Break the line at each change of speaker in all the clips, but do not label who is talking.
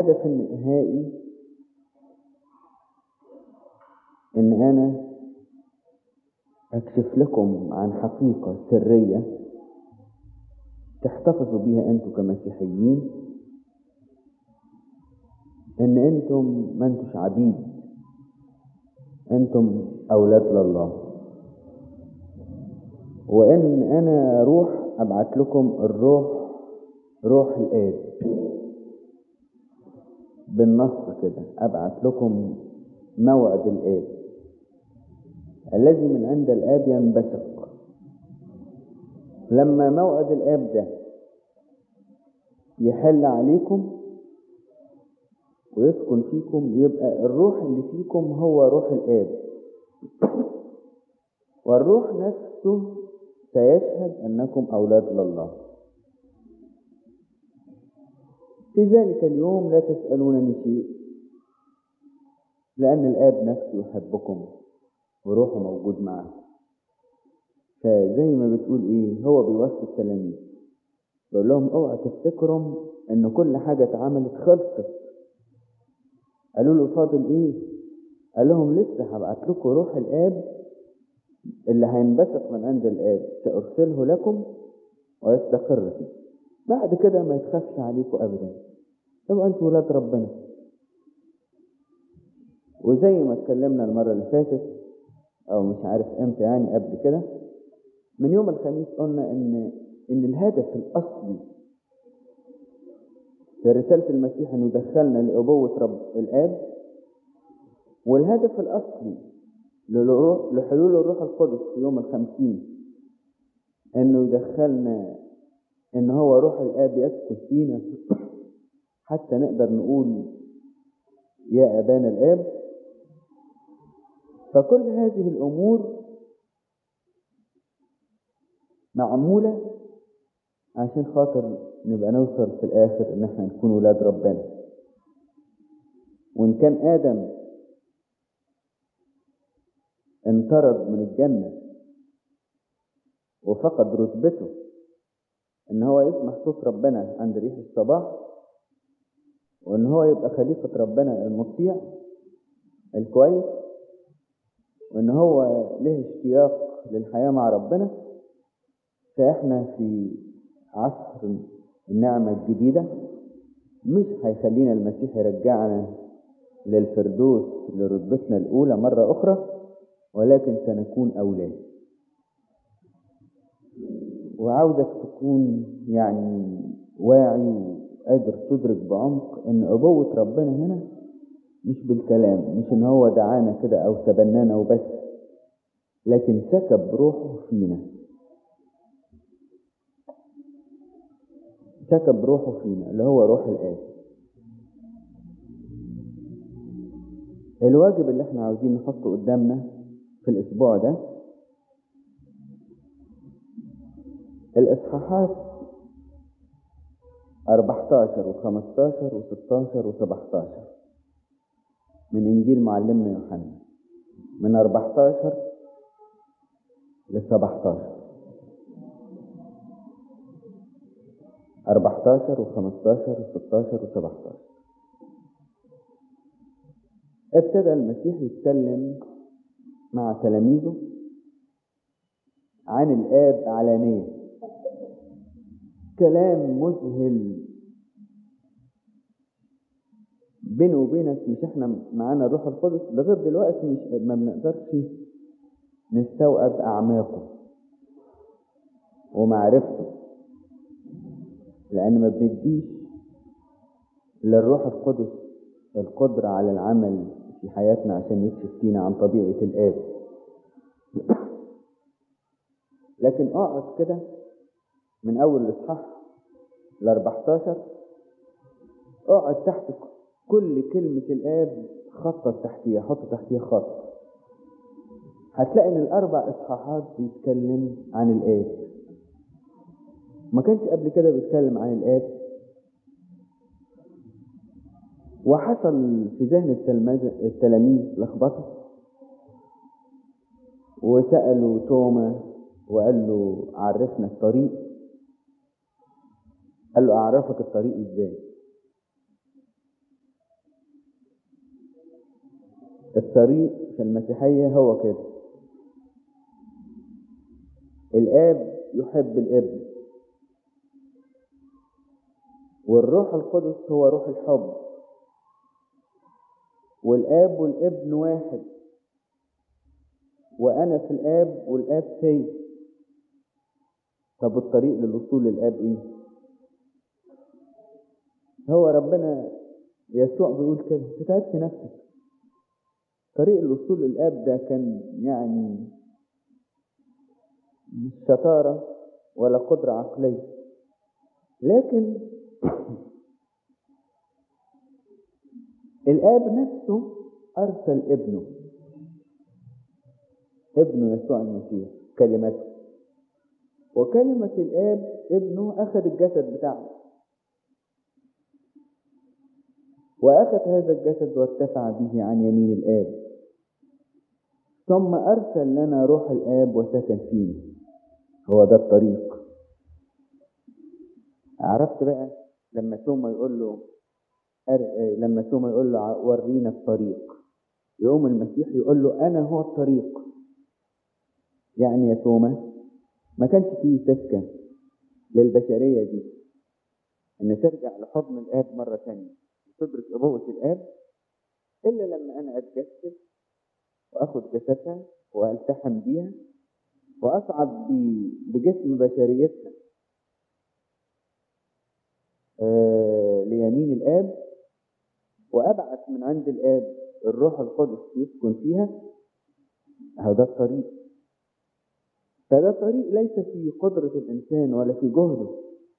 الهدف النهائي ان انا اكشف لكم عن حقيقة سرية تحتفظوا بيها انتوا كمسيحيين ان انتم ما انتوش عبيد انتم اولاد لله وان انا روح ابعت لكم الروح روح الاب بالنص كده ابعت لكم موعد الاب الذي من عند الاب ينبثق لما موعد الاب ده يحل عليكم ويسكن فيكم يبقى الروح اللي فيكم هو روح الاب والروح نفسه سيشهد انكم اولاد لله في ذلك اليوم لا تسالونني شيء لان الاب نفسه يحبكم وروحه موجود معاكم فزي ما بتقول ايه هو بيوصي التلاميذ بيقول لهم اوعى تفتكروا ان كل حاجه اتعملت خلصت قالوا له فاضل ايه قال لهم لسه هبعت لكم روح الاب اللي هينبثق من عند الاب سارسله لكم ويستقر فيه بعد كده ما يتخافش عليكم ابدا تبقى انتوا ولاد ربنا وزي ما اتكلمنا المره اللي فاتت او مش عارف امتى يعني قبل كده من يوم الخميس قلنا ان ان الهدف الاصلي في رسالة المسيح انه يدخلنا لأبوة رب الآب والهدف الأصلي لحلول الروح القدس في يوم الخمسين انه يدخلنا ان هو روح الآب يسكن فينا حتى نقدر نقول يا أبانا الآب فكل هذه الأمور معمولة عشان خاطر نبقى نوصل في الآخر إن احنا نكون ولاد ربنا وإن كان آدم انطرد من الجنة وفقد رتبته إن هو يسمع صوت ربنا عند ريح الصباح وإن هو يبقى خليفة ربنا المطيع الكويس وإن هو له اشتياق للحياة مع ربنا فإحنا في عصر النعمة الجديدة مش هيخلينا المسيح يرجعنا للفردوس لرتبتنا الأولى مرة أخرى ولكن سنكون أولاد وعاوزك تكون يعني واعي وقادر تدرك بعمق ان أبوة ربنا هنا مش بالكلام مش ان هو دعانا كده او تبنانا وبس لكن سكب روحه فينا سكب روحه فينا اللي هو روح الآب الواجب اللي احنا عاوزين نحطه قدامنا في الأسبوع ده الإصحاحات 14 و15 و16 و17 من إنجيل معلمنا يوحنا من 14 ل 17 14 و15 و16 و17 ابتدى المسيح يتكلم مع تلاميذه عن الآب علانية كلام مذهل بيني وبينك مش احنا معانا الروح القدس لغايه دلوقتي مش ما بنقدرش نستوعب اعماقه ومعرفته لأن ما بنديش للروح القدس القدرة على العمل في حياتنا عشان يكشف فينا عن طبيعة الآب لكن اقعد كده من أول الإصحاح ل 14 اقعد تحت كل كلمة الآب خطط تحتيها حط تحتيها خط هتلاقي إن الأربع إصحاحات بيتكلم عن الآب ما كانش قبل كده بيتكلم عن الآب وحصل في ذهن التلاميذ لخبطة وسألوا توما وقال له عرفنا الطريق قال له أعرفك الطريق إزاي الطريق في المسيحية هو كده الآب يحب الابن والروح القدس هو روح الحب والآب والابن واحد وأنا في الآب والآب فيا طب الطريق للوصول للآب إيه؟ هو ربنا يسوع بيقول كده ما تتعبش نفسك طريق الوصول للآب ده كان يعني مش شطارة ولا قدرة عقلية لكن الآب نفسه أرسل ابنه ابنه يسوع المسيح كلمته وكلمة الآب ابنه أخذ الجسد بتاعه وأخذ هذا الجسد وارتفع به عن يمين الآب ثم أرسل لنا روح الآب وسكن فينا هو ده الطريق عرفت بقى لما توما يقول له أر... لما توما يقول له ورينا الطريق يقوم المسيح يقول له أنا هو الطريق يعني يا توما ما كانش فيه سكة للبشرية دي إن ترجع لحضن الآب مرة تانية وتدرك أبوة الآب إلا لما أنا أتجسد وأخد جسدها وألتحم بيها وأصعد بجسم بشريتها آه ليمين الآب وأبعث من عند الآب الروح القدس يسكن فيها هذا الطريق فده طريق ليس في قدرة الإنسان ولا في جهده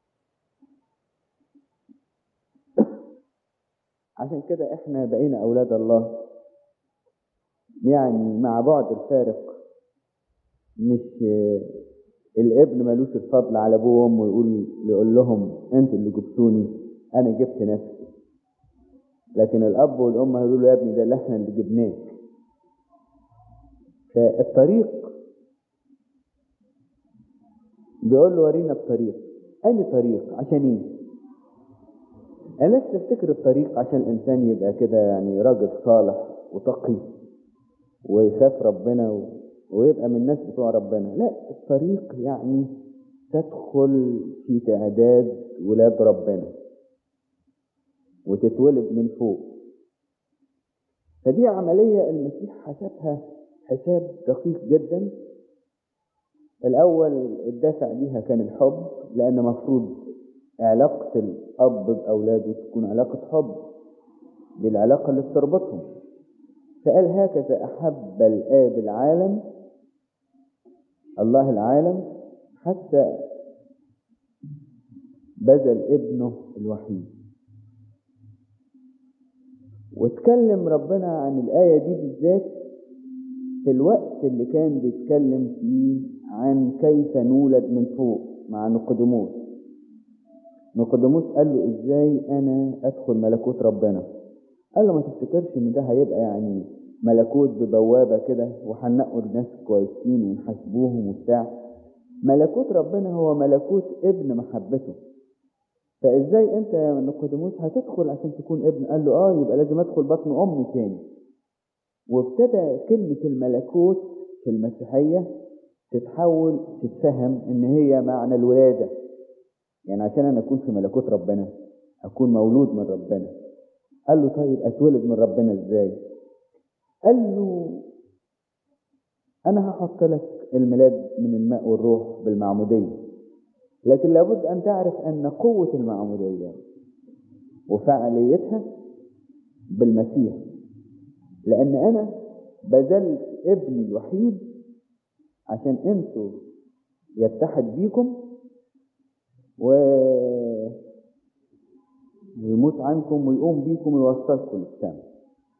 عشان كده احنا بقينا أولاد الله يعني مع بعد الفارق مش الابن ملوش الفضل على ابوه وامه يقول يقول لهم انتوا اللي جبتوني انا جبت نفسي لكن الاب والام هيقولوا له يا ابني ده اللي احنا اللي جبناك فالطريق بيقول له ورينا الطريق اني طريق عشان ايه الناس تفتكر الطريق عشان الانسان يبقى كده يعني راجل صالح وتقي ويخاف ربنا و... ويبقى من الناس بتوع ربنا لا الطريق يعني تدخل في تعداد ولاد ربنا وتتولد من فوق فدي عملية المسيح حسبها حساب دقيق جدا الأول الدافع ليها كان الحب لأن مفروض علاقة الأب بأولاده تكون علاقة حب دي العلاقة اللي بتربطهم فقال هكذا أحب الآب العالم الله العالم حتى بذل ابنه الوحيد واتكلم ربنا عن الآية دي بالذات في الوقت اللي كان بيتكلم فيه عن كيف نولد من فوق مع نقدموس نقدموس قال له ازاي انا ادخل ملكوت ربنا قال له ما تفتكرش ان ده هيبقى يعني ملكوت ببوابه كده وهنقوا الناس كويسين ونحاسبوهم وبتاع ملكوت ربنا هو ملكوت ابن محبته فازاي انت يا نقدموس هتدخل عشان تكون ابن قال له اه يبقى لازم ادخل بطن امي تاني وابتدى كلمة الملكوت في المسيحية تتحول تتفهم ان هي معنى الولادة يعني عشان انا اكون في ملكوت ربنا اكون مولود من ربنا قال له طيب اتولد من ربنا ازاي قال له انا هحط لك الميلاد من الماء والروح بالمعمودية لكن لابد ان تعرف ان قوة المعمودية وفعاليتها بالمسيح لان انا بذلت ابني الوحيد عشان انتوا يتحد بيكم و ويموت عنكم ويقوم بيكم ويوصلكم للسماء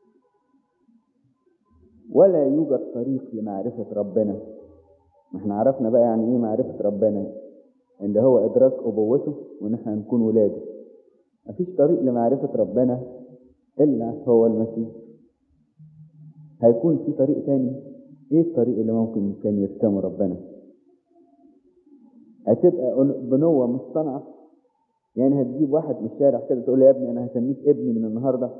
ولا يوجد طريق لمعرفة ربنا ما احنا عرفنا بقى يعني ايه معرفة ربنا ان هو ادراك ابوته وان احنا نكون ولاده مفيش طريق لمعرفة ربنا الا هو المسيح هيكون في طريق تاني ايه الطريق اللي ممكن كان يرسمه ربنا هتبقى بنوة مصطنعة يعني هتجيب واحد من الشارع كده تقول له يا ابني انا هسميك ابني من النهارده